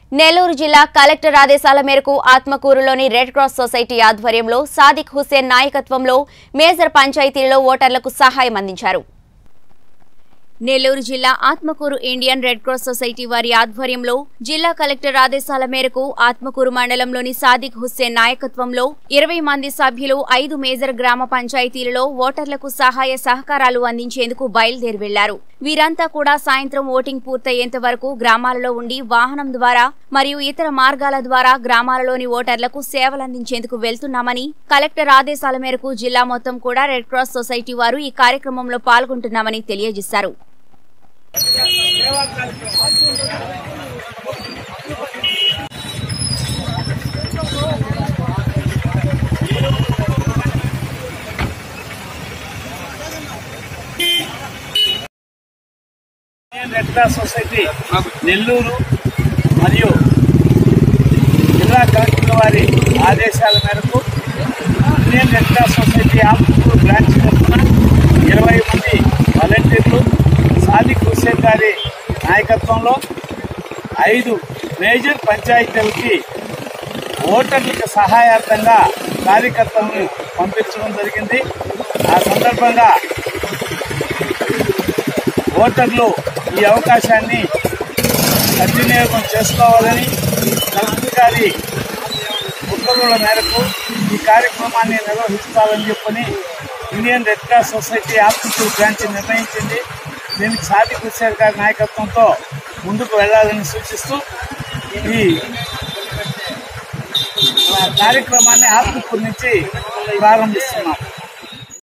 నెల్లూరు జిల్లా కలెక్టర్ ఆదేశాల మేరకు ఆత్మకూరులోని రెడ్ క్రాస్ సొసైటీ ఆధ్వర్యంలో సాదిక్ హుస్సేన్ నాయకత్వంలో మేజర్ పంచాయతీలలో ఓటర్లకు సహాయం అందించారు నెల్లూరు జిల్లా Atmakur Indian red cross society వారి ఆధ్వర్యంలో జిల్లా కలెక్టర్ ఆదేశాల మేరకు ఆత్మకూరు మండలంలోని సాదిక్ హుస్సేన్ నాయకత్వంలో ఇరవై మంది సభ్యులు ఐదు మేజర్ గ్రామ పంచాయతీలలో ఓటర్లకు సహాయ సహకారాలు అందించేందుకు బయలుదేరి వెళ్లారు వీరంతా కూడా సాయంత్రం ఓటింగ్ పూర్తయ్యేంత వరకు గ్రామాలలో ఉండి వాహనం ద్వారా మరియు ఇతర మార్గాల ద్వారా గ్రామాలలోని ఓటర్లకు సేవలందించేందుకు వెళ్తున్నామని కలెక్టర్ ఆదేశాల మేరకు జిల్లా మొత్తం కూడా రెడ్ క్రాస్ సొసైటీ వారు ఈ కార్యక్రమంలో పాల్గొంటున్నామని తెలియజేశారు Indian red cross society Nellore మరియు జిల్లా కలెక్టర్ వారి ఆదేశాల మేరకు Indian red cross society Atmakur branch తరఫున ఇరవై మంది వాలంటీర్లు సాదిక్ హుస్సేన్ గారి నాయకత్వంలో ఐదు మేజర్ పంచాయతీలకి ఓటర్లకు సహాయార్థంగా కార్యకర్తలను పంపించడం జరిగింది ఆ సందర్భంగా ఓటర్లు ఈ అవకాశాన్ని సద్వినియోగం చేసుకోవాలని కలెక్టర్ గారి ఉత్తర్వుల మేరకు ఈ కార్యక్రమాన్ని నిర్వహిస్తాలని చెప్పని Indian red cross society Atmakur branch నిర్ణయించింది దీనికి సాదిక్ హుస్సేన్ గారి నాయకత్వంతో ముందుకు వెళ్ళాలని సూచిస్తూ ఈ కార్యక్రమాన్ని ఆత్మకూరు నుంచి ప్రారంభిస్తున్నాం